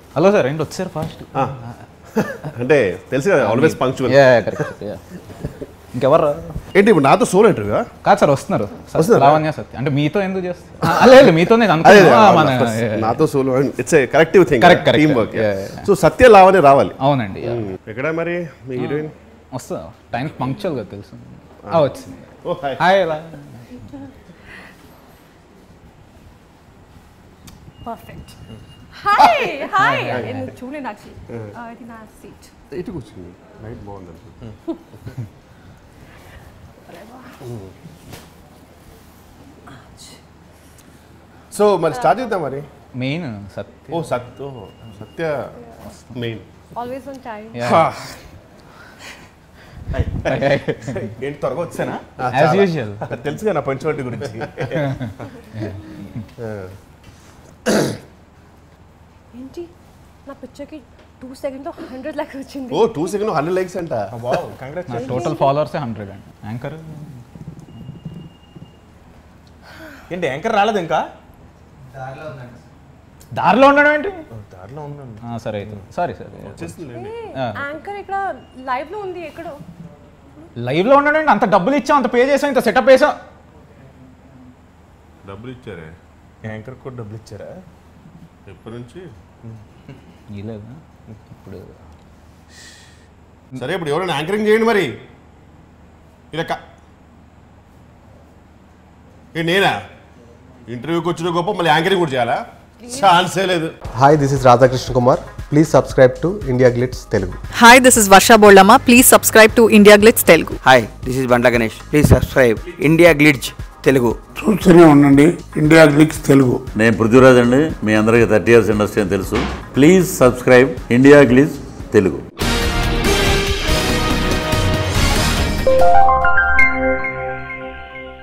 Hello sir ఏంటి వచ్చారు fast ఆ. అంటే తెలుసు కదా ఆల్వేస్ పంక్చువల్ ఇంకెవరు ఏంటి ఇప్పుడు నాతో సోల్ ఇంటర్వ్యూ కాదు సార్ వస్తున్నారు సత్- వస్తున్నారా? లావణ్య సత్య అంటే మీతో ఎందుకు చేస్తారు లేదు మీతో నేను అదే అనుకున్నా ఆ, మన నాతో solo it's a corrective thing Correct, correct, team work yeah, yeah. So Satya లావనే రావాలి అవునండి ఎక్కడ మరి మీ హీరోయిన్ వస్తా టైంకి పంక్చువల్గా తెలుసు ఆ, వచ్చింది ఓ హాయ్ హాయ్ ఎలా పర్ఫెక్ట్ హాయ్ హాయ్ నేను చూడలేదు యాక్చువల్లీ ఇది నా సీట్ ఇటు కూర్చుంది నైట్ బాగుంది సో మరి స్టార్ట్ చేద్దాం మరి మెయిన్ సత్య ఓ సత్య ఓ, Satya main always on time ఏంటి త్వరగా వచ్చానా యాజ్ యూజువల్ తెలుసుగా నా పంచువాటి గురించి ఏంటి నా పిక్చర్కి టూ సెకండ్లో హండ్రెడ్ లాక్ వచ్చింది ఓ టూ సెకండ్ హండ్రెడ్ లైక్స్ అంట వావ్ కంగ్రాట్స్ నా టోటల్ ఫాలోవర్స్ హండ్రెడ్ అండి యాంకర్ ఏంటి యాంకర్ రాలేదు ఇంకా దారిలో ఉండడం ఏంటి దారిలో ఉన్నాను ఆ, సరే అయితే సారీ సారీ వచ్చేస్తుందండి యాంకర్ ఇక్కడ లైవ్ లో ఉంది ఎక్కడో లైవ్లో ఉండడం ఏంటి అంత డబ్బులు ఇచ్చాం అంత పే చేసాం ఇంత సెటప్ వేసాం డబ్బులు ఇచ్చారే యాంకర్ కూడా డబ్బులు ఇచ్చారా ఎప్పటి నుంచి ఇలాగా ఇప్పుడు సరే ఇప్పుడు ఎవరైనా యాంకరింగ్ చేయండి మరి ఇలా క- ఏ నేనా ఇంటర్వ్యూకి వచ్చిన గొప్ప మళ్ళీ యాంకరింగ్ కూడా చేయాలా ఛాన్సే లేదు Hi, this is Radhakrishna Kumar. Please subscribe to India Glitz Telugu. Hi, this is Varsha Boldama. Please subscribe to India Glitz Telugu. Hi this is Bandla Ganesh please subscribe India Glitz Telugu చూస్తూనే ఉండండి ఇండియా గ్లిక్స్ తెలుగు నేను పృథ్వీరాజ్ అండి మీ అందరికీ thirty years industry అని తెలుసు please subscribe India Glitz Telugu